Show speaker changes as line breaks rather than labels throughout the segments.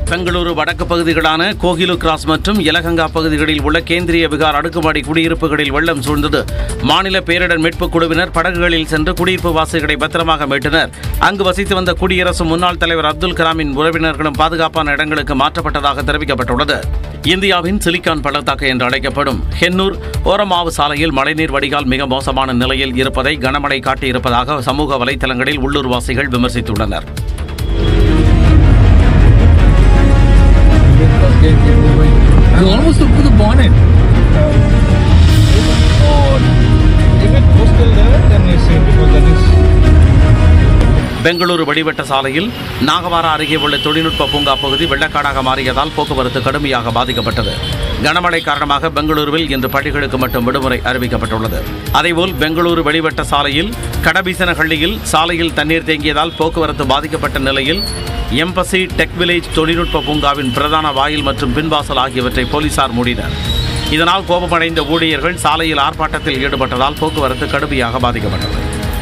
பெங்களூரு வடக்கு பகுதிகளான கோகிலு கிராஸ் மற்றும் யலகங்கா பகுதிகளில் உள்ள கேந்திரிய விகார் அடுக்குமாடி குடியிருப்புகளில் வெள்ளம் சூழ்ந்தது மாநில பேரிடர் மீட்புக் குழுவினர் படகுகளில் சென்று குடியிருப்பு வாசிகளை பத்திரமாக மீட்டனர் அங்கு வசித்து வந்த குடியரசு முன்னாள் தலைவர் அப்துல் கலாமின் உறவினர்களும் பாதுகாப்பான இடங்களுக்கு மாற்றப்பட்டதாக தெரிவிக்கப்பட்டுள்ளது இந்தியாவின் சிலிக்கான் பள்ளத்தாக்கு என்று அழைக்கப்படும் ஹென்னூர் ஓரமாவு சாலையில் மழைநீர் வடிகால் மிக மோசமான நிலையில் இருப்பதை கனமழை காட்டியிருப்பதாக சமூக வலைதளங்களில் உள்ளூர்வாசிகள் விமர்சித்துள்ளனர்
You almost up to the bonnet.
If it goes till there, then it's safe because that is
Bengaluru வடிவட்ட சாலையில் நாகவாரா அருகே உள்ள தொழில்நுட்ப பூங்கா பகுதி வெள்ளக்காடாக மாறியதால் போக்குவரத்து கடுமையாக பாதிக்கப்பட்டது கனமழை காரணமாக பெங்களூருவில் இன்று பள்ளிகளுக்கு மட்டும் விடுமுறை அறிவிக்கப்பட்டுள்ளது அதேபோல் பெங்களூரு வெளிவட்ட சாலையில் கடபீசனஹள்ளியில் சாலையில் தண்ணீர் தேங்கியதால் போக்குவரத்து பாதிக்கப்பட்ட நிலையில் எம்பசி டெக் வில்லேஜ் தொழில்நுட்ப பூங்காவின் பிரதான வாயில் மற்றும் பின்வாசல் ஆகியவற்றை போலீசார் மூடினர் இதனால் கோபமடைந்த ஊழியர்கள் சாலையில் ஆர்ப்பாட்டத்தில் ஈடுபட்டதால் போக்குவரத்து கடுமையாக பாதிக்கப்பட்டது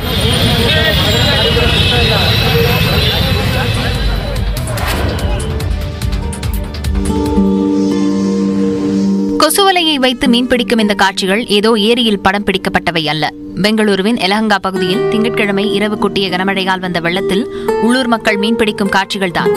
கொசுவலையை வைத்து மீன்பிடிக்கும் இந்த காட்சிகள் ஏதோ ஏரியில் படம் பிடிக்கப்பட்டவை அல்ல பெங்களூருவின் எலஹங்கா பகுதியில் திங்கட்கிழமை இரவு கொட்டிய கனமழையால் வந்த வெள்ளத்தில் உள்ளூர் மக்கள் மீன்பிடிக்கும் காட்சிகள்தான்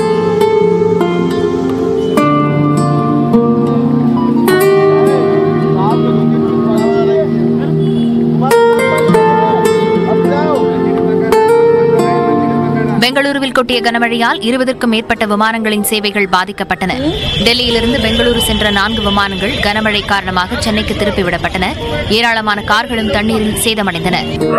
பெங்களூருவில் கொட்டிய கனமழையால் இருபதற்கும் மேற்பட்ட விமானங்களின் சேவைகள் பாதிக்கப்பட்டன டெல்லியிலிருந்து பெங்களூரு சென்ற நான்கு விமானங்கள் கனமழை காரணமாக சென்னைக்கு திருப்பிவிடப்பட்டன ஏராளமான கார்களும் தண்ணீரில் சேதமடைந்தன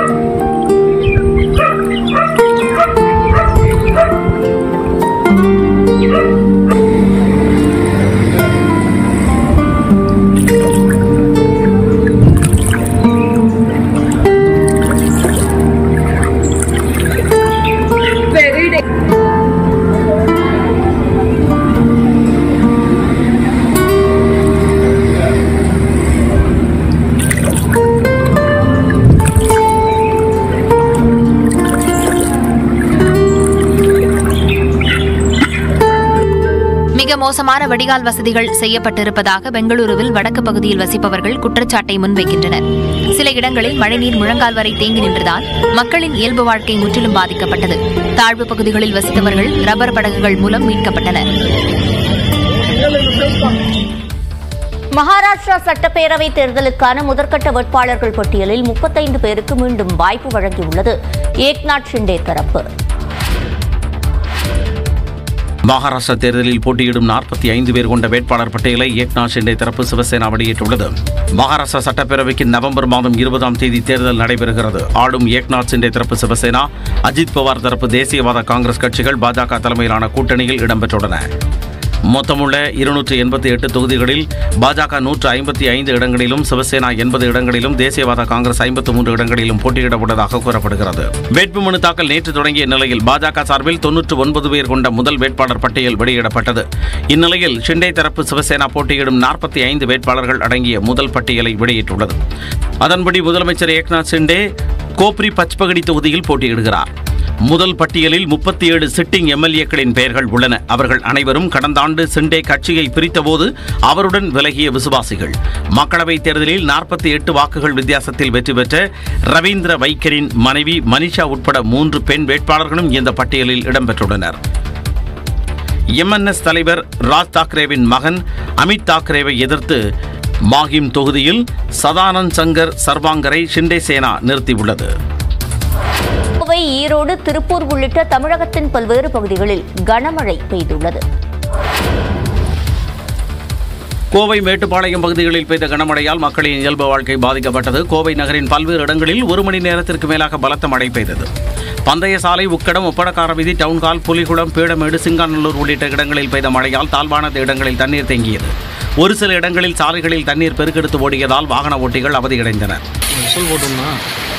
மிக மோசமான வடிகால் வசதிகள் செய்யப்பட்டிருப்பதாக பெங்களூருவில் வடக்கு பகுதியில் வசிப்பவர்கள் குற்றச்சாட்டை முன்வைக்கின்றனர் சில இடங்களில் மழைநீர் முழங்கால் வரை தேங்கி நின்றதால் மக்களின் இயல்பு வாழ்க்கை முற்றிலும் பாதிக்கப்பட்டது தாழ்வு பகுதிகளில் வசித்தவர்கள் ரப்பர் படகுகள் மூலம் மீட்கப்பட்டனர்
மகாராஷ்டிரா சட்டப்பேரவை தேர்தலுக்கான முதற்கட்ட வேட்பாளர்கள் பட்டியலில் முப்பத்தைந்து பேருக்கு மீண்டும் வாய்ப்பு வழங்கியுள்ளது ஏக்நாத் ஷிண்டே தரப்பு
மகாராஷ்டிரா தேர்தலில் போட்டியிடும் நாற்பத்தி ஐந்து பேர் கொண்ட வேட்பாளர் பட்டியலை ஏக்நாத் ஷிண்டே தரப்பு சிவசேனா வெளியிட்டுள்ளது மகாராஷ்டிரா சட்டப்பேரவைக்கு நவம்பர் மாதம் இருபதாம் தேதி தேர்தல் நடைபெறுகிறது ஆளும் ஏக்நாத் ஷிண்டே தரப்பு சிவசேனா அஜித் பவார் தரப்பு தேசியவாத காங்கிரஸ் கட்சிகள் பாஜக தலைமையிலான கூட்டணியில் இடம்பெற்றுள்ளன மொத்தமுள்ள இருநூற்று எண்பத்தி எட்டு தொகுதிகளில் பாஜக நூற்று ஐம்பத்தி ஐந்து இடங்களிலும் சிவசேனா எண்பது இடங்களிலும் தேசியவாத காங்கிரஸ் ஐம்பத்து மூன்று இடங்களிலும் போட்டியிட உள்ளதாக கூறப்படுகிறது வேட்புமனு தாக்கல் நேற்று தொடங்கிய நிலையில் பாஜக சார்பில் தொன்னூற்று ஒன்பது பேர் கொண்ட முதல் வேட்பாளர் பட்டியல் வெளியிடப்பட்டது இந்நிலையில் ஷிண்டே தரப்பு சிவசேனா போட்டியிடும் நாற்பத்தி ஐந்து வேட்பாளர்கள் அடங்கிய முதல் பட்டியலை வெளியிட்டுள்ளது அதன்படி முதலமைச்சர் ஏக்நாத் ஷிண்டே கோப்ரி பச்பகடி தொகுதியில் போட்டியிடுகிறார் முதல் பட்டியலில் முப்பத்தி ஏழு சிட்டிங் எம்எல்ஏக்களின் பெயர்கள் உள்ளன அவர்கள் அனைவரும் கடந்த ஆண்டு சிண்டே கட்சியை பிரித்தபோது அவருடன் விலகிய விசுவாசிகள் மக்களவைத் தேர்தலில் நாற்பத்தி எட்டு வாக்குகள் வித்தியாசத்தில் வெற்றி பெற்ற ரவீந்திர வைக்கரின் மனைவி மனிஷா உட்பட மூன்று பெண் வேட்பாளர்களும் இந்த பட்டியலில் இடம்பெற்றுள்ளனர் எம்என்எஸ் தலைவர் ராஜ் தாக்கரேவின் மகன் அமித் தாக்கரேவை எதிர்த்து மாஹிம் தொகுதியில் சதானந்த் சங்கர் சர்வாங்கரை ஷிண்டே சேனா நிறுத்தியுள்ளது
கோவை ஈரோடு திருப்பூர் உள்ளிட்ட தமிழகத்தின் பல்வேறு பகுதிகளில் கனமழை பெய்துள்ளது
கோவை மேட்டுப்பாளையம் பகுதிகளில் பெய்த கனமழையால் மக்களின் இயல்பு வாழ்க்கை பாதிக்கப்பட்டது கோவை நகரின் பல்வேறு இடங்களில் ஒரு மணி நேரத்திற்கு மேலாக பலத்த மழை பெய்தது பந்தய சாலை உக்கடம் ஒப்படக்கார வீதி டவுன்ஹால் புலிகுளம் பீடமேடு சிங்காநல்லூர் உள்ளிட்ட இடங்களில் பெய்த மழையால் தாழ்வான இடங்களில் தண்ணீர் தேங்கியது ஒரு சில இடங்களில் சாலைகளில் தண்ணீர் பெருக்கெடுத்து ஓடியதால் வாகன ஓட்டிகள் அவதியடைந்தனர்
விசில் போட்டோம்னா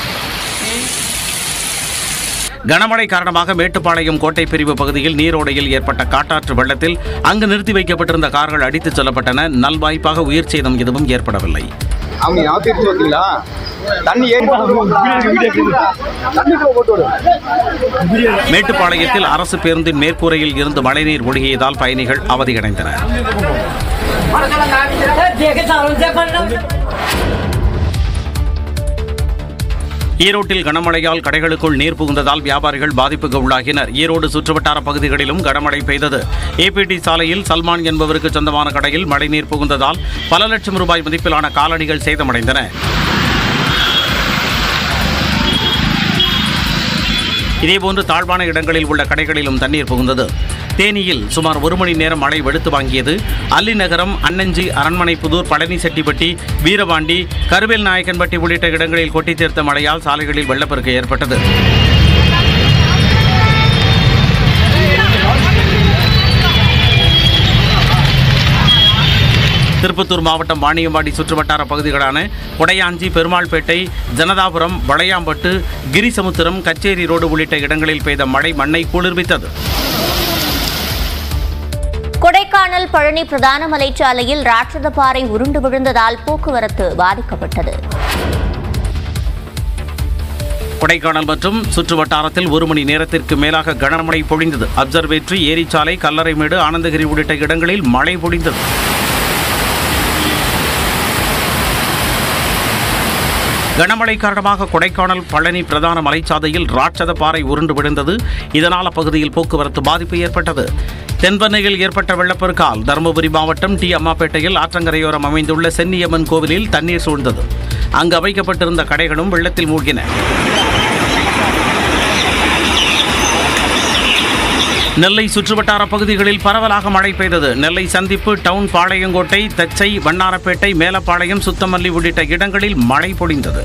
கனமழை காரணமாக மேட்டுப்பாளையம் கோட்டை பிரிவு பகுதியில் நீரோடையில் ஏற்பட்ட காட்டாற்று வெள்ளத்தில் அங்கு நிறுத்தி வைக்கப்பட்டிருந்த கார்கள் அடித்துச் செல்லப்பட்டன நல்வாய்ப்பாக உயிர் சேதம் எதுவும் ஏற்படவில்லை
அவங்க ஆத்திரிச்சு பார்த்தீங்களா தண்ணி ஏறி தண்ணிக்குள்ள போட்டு விடு
மேட்டுப்பாளையத்தில் அரசு பேருந்தின் மேற்கூரையில் இருந்து மழைநீர் ஒழுகியதால் பயணிகள் அவதியடைந்தனர் ஈரோட்டில் கனமழையால் கடைகளுக்குள் நீர் புகுந்ததால் வியாபாரிகள் பாதிப்புக்கு உள்ளாகினர் ஈரோடு சுற்றுவட்டார பகுதிகளிலும் கனமழை பெய்தது ஏபிடி சாலையில் சல்மான் என்பவருக்கு சொந்தமான கடையில் மழைநீர் புகுந்ததால் பல லட்சம் ரூபாய் மதிப்பிலான காலணிகள் சேதமடைந்தன இதேபோன்று தாழ்வான இடங்களில் உள்ள கடைகளிலும் தண்ணீர் புகுந்தது தேனியில் சுமார் ஒரு மணி நேரம் மழை வெளுத்து வாங்கியது அல்லி நகரம் அன்னஞ்சி அரண்மனைப்புதூர் பழனிசெட்டிப்பட்டி வீரபாண்டி கருவேல் நாயக்கன்பட்டி உள்ளிட்ட இடங்களில் கொட்டி தீர்த்த மழையால் சாலைகளில் வெள்ளப்பெருக்கு ஏற்பட்டது திருப்பத்தூர் மாவட்டம் வாணியம்பாடி சுற்றுவட்டார பகுதிகளான கொடையாஞ்சி பெருமாள்பேட்டை ஜனதாபுரம் வளையாம்பட்டு கிரிசமுத்திரம் கச்சேரி ரோடு உள்ளிட்ட இடங்களில் பெய்த மழை மண்ணை குளிர்வித்தது
கொடைக்கானல் பழனி பிரதான மலைச்சாலையில் ராட்சத பாறை உருண்டு விழுந்ததால் போக்குவரத்து பாதிக்கப்பட்டது
கொடைக்கானல் மற்றும் சுற்றுவட்டாரத்தில் ஒரு மணி நேரத்திற்கு மேலாக கனமழை பொழிந்தது அப்சர்வேட்டரி ஏரிச்சாலை கல்லறைமேடு ஆனந்தகிரி உள்ளிட்ட இடங்களில் மழை பொழிந்தது கனமழை காரணமாக கொடைக்கானல் பழனி பிரதான மலைச்சாலையில் ராட்சத பாறை உருண்டு விழுந்தது இதனால் அப்பகுதியில் போக்குவரத்து பாதிப்பு ஏற்பட்டது தென்பெண்ணையில் ஏற்பட்ட வெள்ளப்பெருக்கால் தருமபுரி மாவட்டம் டி அம்மாப்பேட்டையில் ஆற்றங்கரையோரம் அமைந்துள்ள சென்னியம்மன் கோவிலில் தண்ணீர் சூழ்ந்தது அங்கு அமைக்கப்பட்டிருந்த கடைகளும் வெள்ளத்தில் மூழ்கின நெல்லை சுற்றுவட்டார பகுதிகளில் பரவலாக மழை பெய்தது நெல்லை சந்திப்பு டவுன் பாளையங்கோட்டை தச்சை வண்ணாரப்பேட்டை மேலப்பாளையம் சுத்தமல்லி உள்ளிட்ட இடங்களில் மழை பொழிந்தது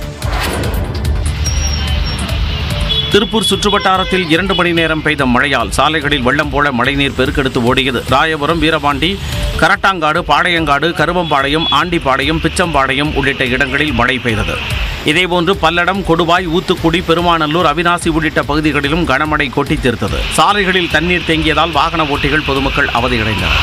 திருப்பூர் சுற்றுவட்டாரத்தில் இரண்டு மணி நேரம் பெய்த மழையால் சாலைகளில் வெள்ளம் போல மழைநீர் பெருக்கெடுத்து ஓடியது ராயபுரம் வீரபாண்டி கரட்டாங்காடு பாளையங்காடு கருவம்பாளையம் ஆண்டிப்பாளையம் பிச்சம்பாளையம் உள்ளிட்ட இடங்களில் மழை பெய்தது இதேபோன்று பல்லடம் கொடுவாய் ஊத்துக்குடி பெருமாநல்லூர் அவினாசி உள்ளிட்ட பகுதிகளிலும் கனமழை கொட்டி தீர்த்தது சாலைகளில் தண்ணீர் தேங்கியதால் வாகன ஓட்டிகள் பொதுமக்கள் அவதியடைந்தனர்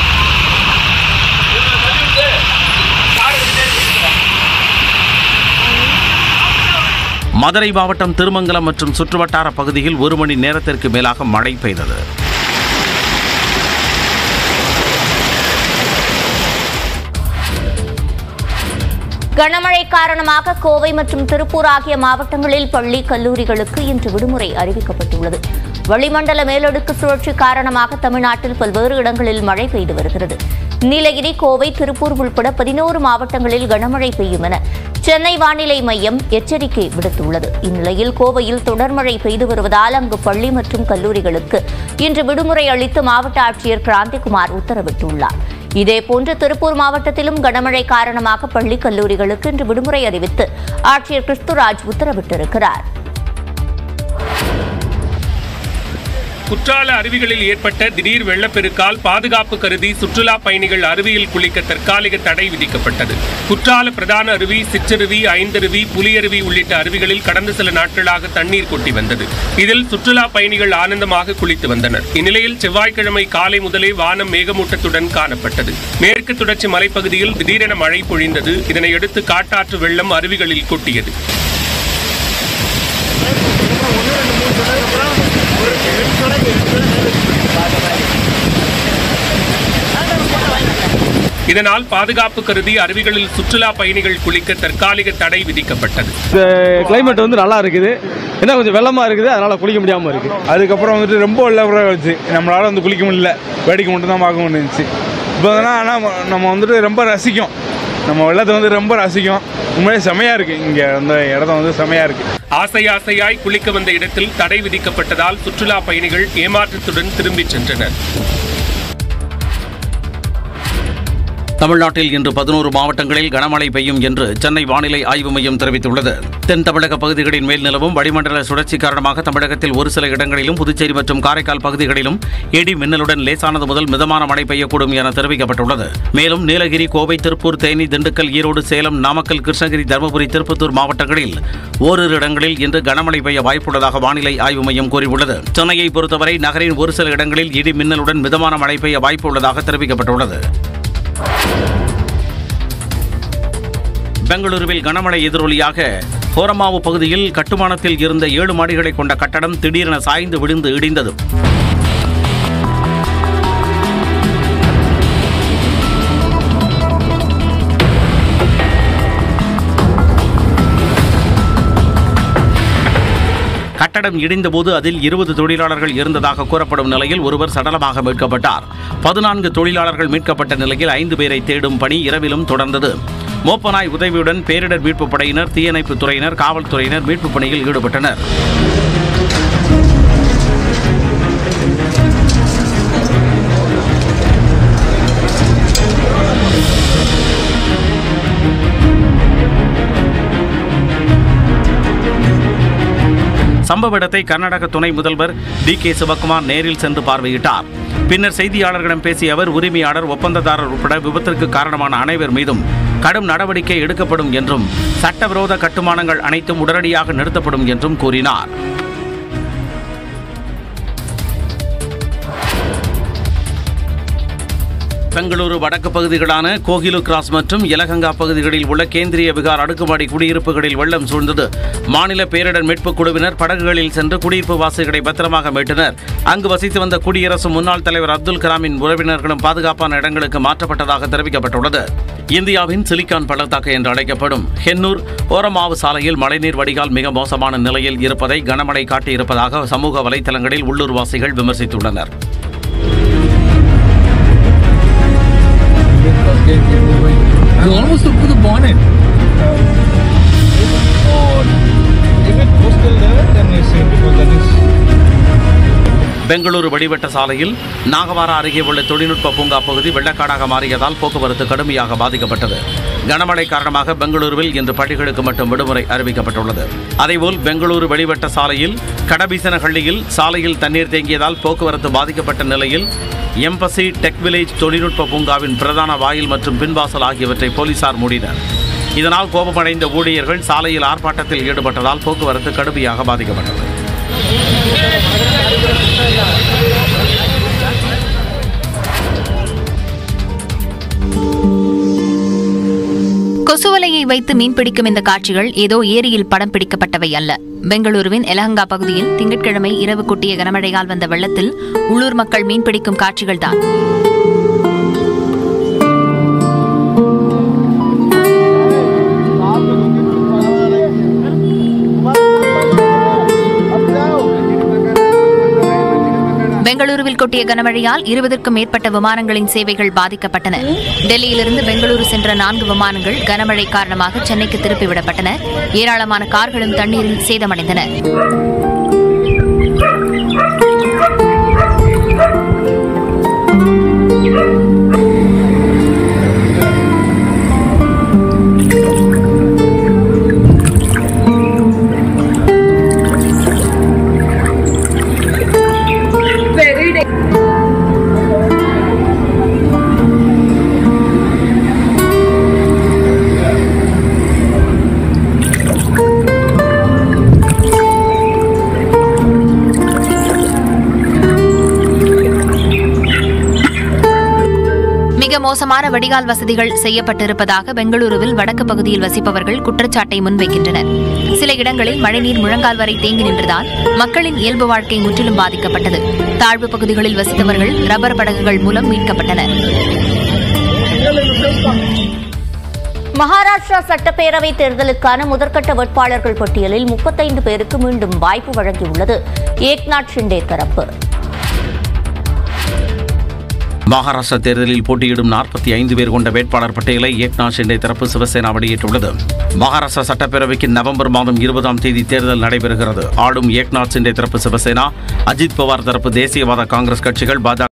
மதுரை மாவட்டம் திருமங்கலம் மற்றும் சுற்றுவட்டார பகுதியில் ஒரு மணி நேரத்திற்கு மேலாக மழை பெய்தது
கனமழை காரணமாக கோவை மற்றும் திருப்பூர் ஆகிய மாவட்டங்களில் பள்ளி கல்லூரிகளுக்கு இன்று விடுமுறை அறிவிக்கப்பட்டுள்ளது வளிமண்டல மேலடுக்கு சுழற்சி காரணமாக தமிழ்நாட்டில் பல்வேறு இடங்களில் மழை பெய்து வருகிறது நீலகிரி கோவை திருப்பூர் உள்பட பதினோரு மாவட்டங்களில் கனமழை பெய்யும் என சென்னை வானிலை மையம் எச்சரிக்கை விடுத்துள்ளது இந்நிலையில் கோவையில் தொடர் மழை பெய்து வருவதால் அங்கு பள்ளி மற்றும் கல்லூரிகளுக்கு இன்று விடுமுறை அளித்து மாவட்ட ஆட்சியர் கிராந்திகுமார் உத்தரவிட்டுள்ளார் இதேபோன்று திருப்பூர் மாவட்டத்திலும் கனமழை காரணமாக பள்ளி கல்லூரிகளுக்கு இன்று விடுமுறை அறிவித்து ஆட்சியர் கிறிஸ்துராஜ் உத்தரவிட்டிருக்கிறார்
குற்றால அருவிகளில் ஏற்பட்ட திடீர் வெள்ளப்பெருக்கால் பாதுகாப்பு கருதி சுற்றுலா பயணிகள் அருவியில் குளிக்க தற்காலிக தடை விதிக்கப்பட்டது குற்றால பிரதான அருவி சிற்றருவி ஐந்தருவி புலியருவி உள்ளிட்ட அருவிகளில் கடந்த சில நாட்களாக தண்ணீர் கொட்டி வந்தது இதில் சுற்றுலா பயணிகள் ஆனந்தமாக குளித்து வந்தனர் இந்நிலையில் செவ்வாய்க்கிழமை காலை முதலே வானம் மேகமூட்டத்துடன் காணப்பட்டது மேற்கு தொடர்ச்சி மலைப்பகுதியில் திடீரென மழை பொழிந்தது இதனையடுத்து காட்டாற்று வெள்ளம் அருவிகளில் கொட்டியது இதனால் பாதுகாப்பு கருதி அருவிகளில் சுற்றுலா பயணிகள் குளிக்க தற்காலிக தடை விதிக்கப்பட்டது
இந்த கிளைமேட் வந்து நல்லா இருக்குது என்ன கொஞ்சம் வெள்ளமா இருக்குது அதனால குளிக்க முடியாம இருக்கு
அதுக்கப்புறம் வந்துட்டு ரொம்ப வெள்ளப்புறம் வச்சு நம்மளால வந்து குளிக்க முடியல வேடிக்கை மட்டும் தான் பார்க்க முடிஞ்சுச்சு இப்போ ஆனால் நம்ம வந்துட்டு ரொம்ப ரசிக்கும் நம்ம வெள்ளத்தை வந்து ரொம்ப ரசிக்கும் உண்மையிலே செமையாக இருக்குது இங்கே அந்த இடத்த வந்து செமையாக இருக்குது
ஆசை ஆசையாய் குளிக்க வந்த இடத்தில் தடை விதிக்கப்பட்டதால் சுற்றுலா பயணிகள் ஏமாற்றத்துடன் திரும்பிச் சென்றனர்
தமிழ்நாட்டில் இன்று பதினோரு மாவட்டங்களில் கனமழை பெய்யும் என்று சென்னை வானிலை ஆய்வு மையம் தெரிவித்துள்ளது தென் தமிழக பகுதிகளின் மேல் நிலவும் வளிமண்டல சுழற்சி காரணமாக தமிழகத்தில் ஒரு சில இடங்களிலும் புதுச்சேரி மற்றும் காரைக்கால் பகுதிகளிலும் இடி மின்னலுடன் லேசானது முதல் மிதமான மழை பெய்யக்கூடும் என தெரிவிக்கப்பட்டுள்ளது மேலும் நீலகிரி கோவை திருப்பூர் தேனி திண்டுக்கல் ஈரோடு சேலம் நாமக்கல் கிருஷ்ணகிரி தருமபுரி திருப்பத்தூர் மாவட்டங்களில் ஓரிரு இடங்களில் இன்று கனமழை பெய்ய வாய்ப்புள்ளதாக வானிலை ஆய்வு மையம் கூறியுள்ளது சென்னையை பொறுத்தவரை நகரின் ஒரு சில இடங்களில் இடி மின்னலுடன் மிதமான மழை பெய்ய வாய்ப்புள்ளதாக தெரிவிக்கப்பட்டுள்ளது பெங்களூருவில் கனமழை எதிரொலியாக ஹோரமாவு பகுதியில் கட்டுமானத்தில் இருந்த ஏழு மாடிகளை கொண்ட கட்டடம் திடீரென சாய்ந்து விழுந்து இடிந்தது கட்டடம் இடிந்தபோது அதில் இருபது தொழிலாளர்கள் இருந்ததாக கூறப்படும் நிலையில் ஒருவர் சடலமாக மீட்கப்பட்டார் பதினான்கு தொழிலாளர்கள் மீட்கப்பட்ட நிலையில் ஐந்து பேரை தேடும் பணி இரவிலும் தொடர்ந்தது மோப்பனாய் உதவியுடன் பேரிடர் மீட்புப் படையினர் தீயணைப்புத் துறையினர் காவல்துறையினர் மீட்புப் பணியில் ஈடுபட்டனர் சம்பவ இடத்தை கர்நாடக துணை முதல்வர் டி கே சிவக்குமார் நேரில் சென்று பார்வையிட்டார் பின்னர் செய்தியாளர்களிடம் பேசிய அவர் உரிமையாளர் ஒப்பந்ததாரர் உட்பட விபத்திற்கு காரணமான அனைவர் மீதும் கடும் நடவடிக்கை எடுக்கப்படும் என்றும் சட்டவிரோத கட்டுமானங்கள் அனைத்தும் உடனடியாக நிறுத்தப்படும் என்றும் கூறினார் பெங்களூரு வடக்கு பகுதிகளான கோகிலு கிராஸ் மற்றும் எலகங்கா பகுதிகளில் உள்ள கேந்திரிய விகார் அடுக்குமாடி குடியிருப்புகளில் வெள்ளம் சூழ்ந்தது மாநில பேரிடர் மீட்புக் குழுவினர் படகுகளில் சென்று குடியிருப்பு வாசிகளை பத்திரமாக மீட்டனர் அங்கு வசித்து வந்த குடியரசு முன்னாள் தலைவர் அப்துல் கலாமின் உறவினர்களும் பாதுகாப்பான இடங்களுக்கு மாற்றப்பட்டதாக தெரிவிக்கப்பட்டுள்ளது இந்தியாவின் சிலிக்கான் பள்ளத்தாக்கு என்று அழைக்கப்படும் ஹென்னூர் ஓரமாவு சாலையில் மழைநீர் வடிகால் மிக மோசமான நிலையில் இருப்பதை கனமழை காட்டியிருப்பதாக சமூக வலைதளங்களில் உள்ளூர்வாசிகள் விமர்சித்துள்ளனர்
You almost up to the bonnet.
If it goes till there, then you see because that is
Bengaluru வடிவட்ட சாலையில் நாகவாரா அருகே உள்ள தொழில்நுட்ப பூங்கா பகுதி வெள்ளக்காடாக மாறியதால் போக்குவரத்து கடுமையாக பாதிக்கப்பட்டது கனமழை காரணமாக பெங்களூருவில் இன்று பள்ளிகளுக்கு மட்டும் விடுமுறை அறிவிக்கப்பட்டுள்ளது அதேபோல் பெங்களூரு வெளிவட்ட சாலையில் கடபீசனஹள்ளியில் சாலையில் தண்ணீர் தேங்கியதால் போக்குவரத்து பாதிக்கப்பட்ட நிலையில் எம்பசி டெக் வில்லேஜ் தொழில்நுட்ப பூங்காவின் பிரதான வாயில் மற்றும் பின்வாசல் ஆகியவற்றை போலீசார் மூடினர் இதனால் கோபமடைந்த ஊழியர்கள் சாலையில் ஆர்ப்பாட்டத்தில் ஈடுபட்டதால் போக்குவரத்து கடுமையாக பாதிக்கப்பட்டது
கொசுவலையை வைத்து மீன்பிடிக்கும் இந்த காட்சிகள் ஏதோ ஏரியில் படம் பிடிக்கப்பட்டவை அல்ல பெங்களூருவின் எலஹங்கா பகுதியில் திங்கட்கிழமை இரவு கொட்டிய கனமழையால் வந்த வெள்ளத்தில் உள்ளூர் மக்கள் மீன்பிடிக்கும் காட்சிகள்தான் பெங்களூருவில் கொட்டிய கனமழையால் இருபதற்கும் மேற்பட்ட விமானங்களின் சேவைகள் பாதிக்கப்பட்டன டெல்லியிலிருந்து பெங்களூரு சென்ற நான்கு விமானங்கள் கனமழை காரணமாக சென்னைக்கு திருப்பிவிடப்பட்டன ஏராளமான கார்களும் தண்ணீரில் சேதமடைந்தன மிக மோசமான வடிகால் வசதிகள் செய்யப்பட்டிருப்பதாக பெங்களூருவில் வடக்கு பகுதியில் வசிப்பவர்கள் குற்றச்சாட்டை முன்வைக்கின்றனர் சில இடங்களில் மழைநீர் முழங்கால் வரை தேங்கி நின்றதால் மக்களின் இயல்பு வாழ்க்கை முற்றிலும் பாதிக்கப்பட்டது தாழ்வு பகுதிகளில் வசித்தவர்கள் ரப்பர் படகுகள் மூலம் மீட்கப்பட்டனர்
மகாராஷ்டிரா சட்டப்பேரவை தேர்தலுக்கான முதற்கட்ட வேட்பாளர்கள் பட்டியலில் முப்பத்தைந்து பேருக்கு மீண்டும் வாய்ப்பு வழங்கியுள்ளது ஏக்நாத் ஷிண்டே தரப்பு
மகாராஷ்டிரா தேர்தலில் போட்டியிடும் நாற்பத்தி ஐந்து பேர் கொண்ட வேட்பாளர் பட்டியலை ஏக்நாத் ஷிண்டே தரப்பு சிவசேனா வெளியிட்டுள்ளது மகாராஷ்டிரா சட்டப்பேரவைக்கு நவம்பர் மாதம் இருபதாம் தேதி தேர்தல் நடைபெறுகிறது ஆளும் ஏக்நாத் ஷிண்டே தரப்பு சிவசேனா அஜித் பவார் தரப்பு தேசியவாத காங்கிரஸ் கட்சிகள் பாஜக